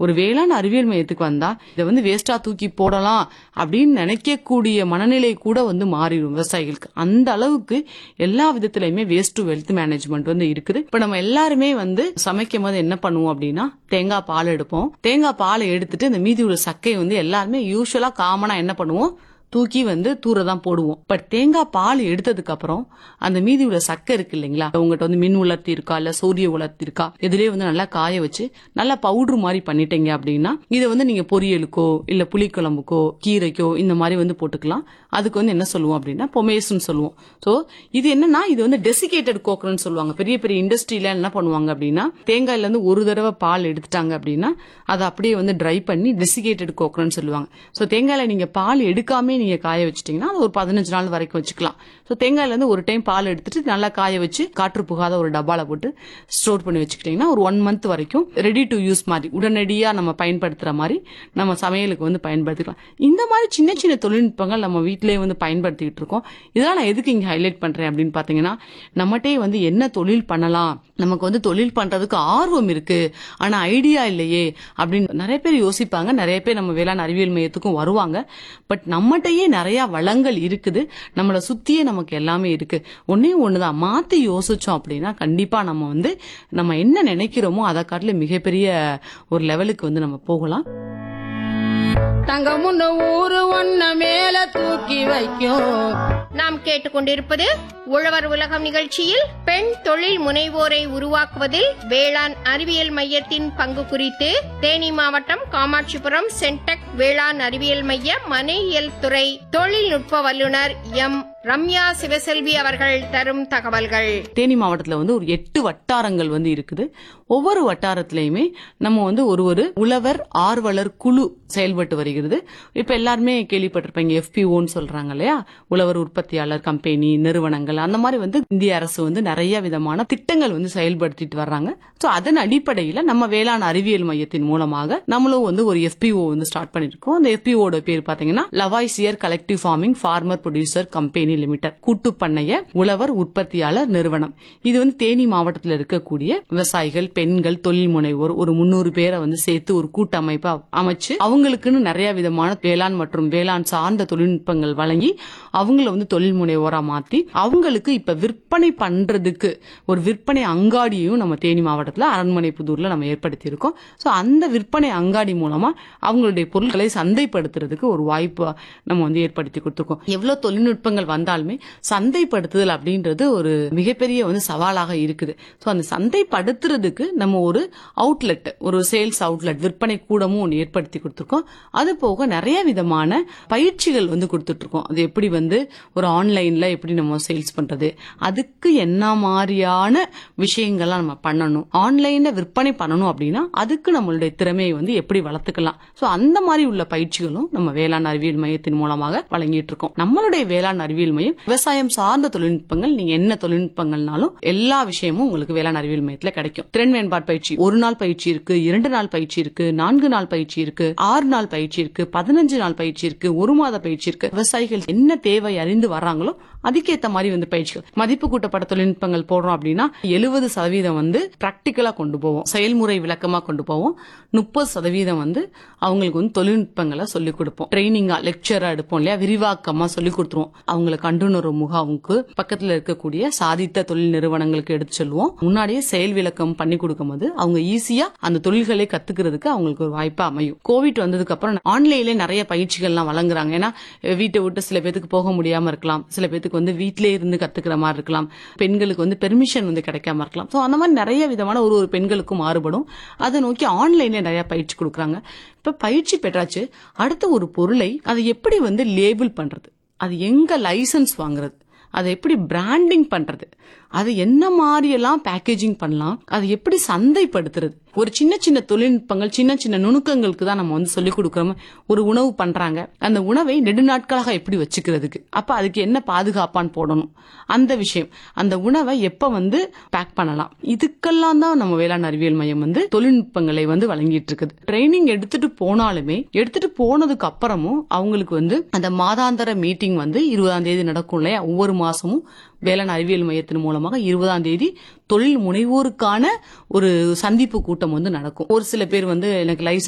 ஒரு வேளாண் அறிவியல் மையத்துக்கு வந்தா இதை வந்து வேஸ்டா தூக்கி போடலாம் அப்படின்னு நினைக்கக்கூடிய மனநிலை கூட வந்து மாறிடும் விவசாயிகளுக்கு அந்த அளவுக்கு எல்லா விதத்திலயுமே வேஸ்ட் டு வெல்த் மேனேஜ்மெண்ட் வந்து இருக்குது இப்ப நம்ம எல்லாருமே வந்து சமைக்கும் போது என்ன பண்ணுவோம் அப்படின்னா தேங்காய் பால் எடுப்போம் தேங்காய் பாலை எடுத்துட்டு இந்த மீதி உள்ள சக்கையை வந்து எல்லாருமே யூஸ்வலா காமனா என்ன பண்ணுவோம் தூக்கி வந்து தூர தான் போடுவோம் பட் தேங்காய் பால் எடுத்ததுக்கு அப்புறம் அந்த மீதி உள்ள சக்கை இருக்கு இல்லைங்களா உங்ககிட்ட வந்து மின் உலர்த்தி இருக்கா இல்ல சூரிய உலர்த்தி இருக்கா இதுலயே வந்து நல்லா காய வச்சு நல்லா பவுடர் மாதிரி பண்ணிட்டீங்க அப்படின்னா இதை வந்து நீங்க பொரியலுக்கோ இல்ல புளிக்குழம்புக்கோ கீரைக்கோ இந்த மாதிரி வந்து போட்டுக்கலாம் அதுக்கு வந்து என்ன சொல்லுவோம் அப்படின்னா பொமேஸ்ன்னு சொல்லுவோம் சோ இது என்னன்னா இது வந்து டெசிகேட்டட் கோக்கர்னு சொல்லுவாங்க பெரிய பெரிய இண்டஸ்ட்ரியில என்ன பண்ணுவாங்க அப்படின்னா தேங்காயில இருந்து ஒரு தடவை பால் எடுத்துட்டாங்க அப்படின்னா அதை அப்படியே வந்து ட்ரை பண்ணி டெசிகேட்டட் கோக்கர்னு சொல்லுவாங்க சோ தேங்காயில நீங்க பால் எடுக்காம நீங்க காய வச்சிட்டீங்கன்னா அது ஒரு பதினஞ்சு நாள் வரைக்கும் வச்சுக்கலாம் ஸோ தேங்காயில இருந்து ஒரு டைம் பால் எடுத்துட்டு நல்லா காய வச்சு காற்று புகாத ஒரு டப்பால போட்டு ஸ்டோர் பண்ணி வச்சுக்கிட்டீங்கன்னா ஒரு ஒன் மந்த் வரைக்கும் ரெடி டு யூஸ் மாதிரி உடனடியா நம்ம பயன்படுத்துற மாதிரி நம்ம சமையலுக்கு வந்து பயன்படுத்திக்கலாம் இந்த மாதிரி சின்ன சின்ன தொழில்நுட்பங்கள் நம்ம வீட்டிலேயே வந்து பயன்படுத்திக்கிட்டு இருக்கோம் இதெல்லாம் நான் எதுக்கு இங்க ஹைலைட் பண்றேன் அப்படின்னு பாத்தீங்கன்னா நம்மகிட்டே வந்து என்ன தொழில் பண்ணலாம் நமக்கு வந்து தொழில் பண்றதுக்கு ஆர்வம் இருக்கு ஆனா ஐடியா இல்லையே அப்படின்னு நிறைய பேர் யோசிப்பாங்க நிறைய பேர் நம்ம வேளாண் அறிவியல் மையத்துக்கும் வருவாங்க பட் நம்மகிட்டயே நிறைய வளங்கள் இருக்குது நம்மளை சுத்தியே நமக்கு எல்லாமே இருக்கு ஒன்னே ஒண்ணுதான் மாத்தி யோசிச்சோம் அப்படின்னா கண்டிப்பா நம்ம வந்து நம்ம என்ன நினைக்கிறோமோ அதை காட்டிலும் மிகப்பெரிய ஒரு லெவலுக்கு வந்து நம்ம போகலாம் தங்கமுன்னு ஊரு ஒன்ன மேல தூக்கி வைக்கும் நாம் கேட்டுக்கொண்டிருப்பது உழவர் உலகம் நிகழ்ச்சியில் பெண் தொழில் முனைவோரை உருவாக்குவதில் வேளாண் அறிவியல் மையத்தின் பங்கு குறித்து தேனி மாவட்டம் காமாட்சிபுரம் சென்டெக் வேளாண் அறிவியல் மைய மனையியல் துறை தொழில்நுட்ப வல்லுநர் எம் ரம்யா சிவசெல்வி அவர்கள் தரும் தகவல்கள் தேனி மாவட்டத்துல வந்து ஒரு எட்டு வட்டாரங்கள் வந்து இருக்குது ஒவ்வொரு வட்டாரத்திலயுமே நம்ம வந்து ஒரு ஒரு உழவர் ஆர்வலர் குழு செயல்பட்டு வருகிறது இப்ப எல்லாருமே கேள்விப்பட்டிருப்பீங்க எஃபிஓன்னு சொல்றாங்க இல்லையா உழவர் உற்பத்தியாளர் கம்பெனி நிறுவனங்கள் அந்த மாதிரி வந்து இந்திய அரசு வந்து நிறைய விதமான திட்டங்கள் வந்து செயல்படுத்திட்டு வர்றாங்க சோ அதன் அடிப்படையில நம்ம வேளாண் அறிவியல் மையத்தின் மூலமாக நம்மளும் வந்து ஒரு எஃபிஓ வந்து ஸ்டார்ட் பண்ணிருக்கோம் அந்த எஃபிஓட பேர் பாத்தீங்கன்னா Lavoisier collective farming farmer producer company limited கூட்டு பண்ணைய உழவர் உற்பத்தியாளர் நிறுவனம் இது வந்து தேனி மாவட்டத்தில் இருக்கக்கூடிய விவசாயிகள் பெண்கள் தொழில் முனைவோர் ஒரு முன்னூறு பேரை வந்து சேர்த்து ஒரு கூட்டமைப்பை அமைச்சு அவங்களுக்குன்னு நிறைய விதமான வேளாண் மற்றும் வேளாண் சார்ந்த தொழில்நுட்பங்கள் வழங்கி அவங்கள வந்து தொழில் முனைவோரா மாத்தி அவங்களுக்கு இப்ப விற்பனை பண்றதுக்கு ஒரு விற்பனை அங்காடியும் நம்ம தேனி மாவட்டத்துல அரண்மனை புதூர்ல நம்ம ஏற்படுத்தி இருக்கோம் சோ அந்த விற்பனை அங்காடி மூலமா அவங்களுடைய பொருட்களை சந்தைப்படுத்துறதுக்கு ஒரு வாய்ப்பு நம்ம வந்து ஏற்படுத்தி கொடுத்துருக்கோம் எவ்வளவு தொழில்நுட்பங்கள் வந்தாலுமே சந்தைப்படுத்துதல் அப்படின்றது ஒரு மிகப்பெரிய வந்து சவாலாக இருக்குது சோ அந்த சந்தைப்படுத்துறதுக்கு நம்ம ஒரு அவுட்லெட் ஒரு சேல்ஸ் அவுட்லெட் விற்பனை கூடமும் ஒன்று ஏற்படுத்தி கொடுத்துருக்கோம் அது போக நிறைய விதமான பயிற்சிகள் வந்து கொடுத்துட்டு இருக்கோம் அது எப்படி வந்து ஒரு ஆன்லைன்ல எப்படி நம்ம சேல்ஸ் பண்றது அதுக்கு என்ன மாதிரியான விஷயங்கள்லாம் நம்ம பண்ணணும் ஆன்லைன்ல விற்பனை பண்ணணும் அப்படின்னா அதுக்கு நம்மளுடைய திறமையை வந்து எப்படி வளர்த்துக்கலாம் சோ அந்த மாதிரி உள்ள பயிற்சிகளும் நம்ம வேளாண் அறிவியல் மையத்தின் மூலமாக வழங்கிட்டு இருக்கோம் நம்மளுடைய வேளாண் அறிவியல் மையம் விவசாயம் சார்ந்த தொழில்நுட்பங்கள் நீங்க என்ன தொழில்நுட்பங்கள்னாலும் எல்லா விஷயமும் உங்களுக்கு வேளாண் அறிவியல் மையத்துல கிடைக்கும் திறன் மேம்பாடு பயிற்சி ஒரு நாள் பயிற்சி இருக்கு இரண்டு நாள் பயிற்சி இருக்கு நான்கு நாள் பயிற்சி இருக்கு ஆறு நாள் பயிற்சி இருக்கு பதினஞ்சு நாள் பயிற்சி இருக்கு ஒரு மாத பயிற்சி இருக்கு விவசாயிகள் என்ன தேவை அறிந்து வர்றாங்களோ அதுக்கேத்த மாதிரி வந்து பயிற்சிகள் மதிப்பு கூட்டப்பட்ட தொழில்நுட்பங்கள் போடுறோம் அப்படின்னா எழுபது சதவீதம் வந்து பிராக்டிக்கலா கொண்டு போவோம் செயல்முறை விளக்கமா கொண்டு போவோம் முப்பது சதவீதம் வந்து அவங்களுக்கு வந்து தொழில்நுட்பங்களை சொல்லிக் கொடுப்போம் ட்ரைனிங்கா லெக்சரா எடுப்போம் இல்லையா விரிவாக்கமா சொல்லிக் கொடுத்துருவோம் அவங்களை கண்டுணர்வு முகாமுக்கு பக்கத்துல இருக்கக்கூடிய சாதித்த தொழில் நிறுவனங்களுக்கு எடுத்து சொல்லுவோம் முன்னாடியே செயல் விளக்கம் பண்ணி கொடுக்கும்போது அவங்க ஈஸியா அந்த தொழில்களை கத்துக்கிறதுக்கு அவங்களுக்கு ஒரு வாய்ப்பா அமையும் கோவிட் வந்ததுக்கு அப்புறம் ஆன்லைன்ல நிறைய பயிற்சிகள்லாம் வழங்குறாங்க ஏன்னா வீட்டை விட்டு சில பேத்துக்கு போக முடியாம இருக்கலாம் சில பேத்துக்கு வந்து வீட்டிலே இருந்து கத்துக்கிற மாதிரி இருக்கலாம் பெண்களுக்கு வந்து பெர்மிஷன் வந்து கிடைக்காம இருக்கலாம் சோ அந்த மாதிரி நிறைய விதமான ஒரு ஒரு பெண்களுக்கும் மாறுபடும் அதை நோக்கி ஆன்லைன்ல நிறைய பயிற்சி கொடுக்குறாங்க இப்ப பயிற்சி பெற்றாச்சு அடுத்த ஒரு பொருளை அதை எப்படி வந்து லேபிள் பண்றது அது எங்க லைசன்ஸ் வாங்குறது அதை எப்படி பிராண்டிங் பண்றது அது என்ன மாதிரியெல்லாம் பேக்கேஜிங் பண்ணலாம் அது எப்படி சந்தைப்படுத்துறது ஒரு சின்ன சின்ன தொழில்நுட்பங்கள் சின்ன சின்ன நுணுக்கங்களுக்கு தான் நம்ம வந்து சொல்லிக் கொடுக்குறோம் ஒரு உணவு பண்றாங்க அந்த உணவை நெடுநாட்களாக எப்படி வச்சுக்கிறதுக்கு அப்ப அதுக்கு என்ன பாதுகாப்பான்னு போடணும் அந்த விஷயம் அந்த உணவை எப்ப வந்து பேக் பண்ணலாம் இதுக்கெல்லாம் தான் நம்ம வேளாண் அறிவியல் மையம் வந்து தொழில்நுட்பங்களை வந்து வழங்கிட்டு இருக்குது ட்ரைனிங் எடுத்துட்டு போனாலுமே எடுத்துட்டு போனதுக்கு அப்புறமும் அவங்களுக்கு வந்து அந்த மாதாந்திர மீட்டிங் வந்து இருபதாம் தேதி நடக்கும் இல்லையா ஒவ்வொரு மாசமும் வேளாண் அறிவியல் மையத்தின் மூலமாக இருபதாம் தேதி தொழில் முனைவோருக்கான ஒரு சந்திப்பு கூட்டம் வந்து நடக்கும் ஒரு சில பேர் வந்து எனக்கு லைசன்ஸ்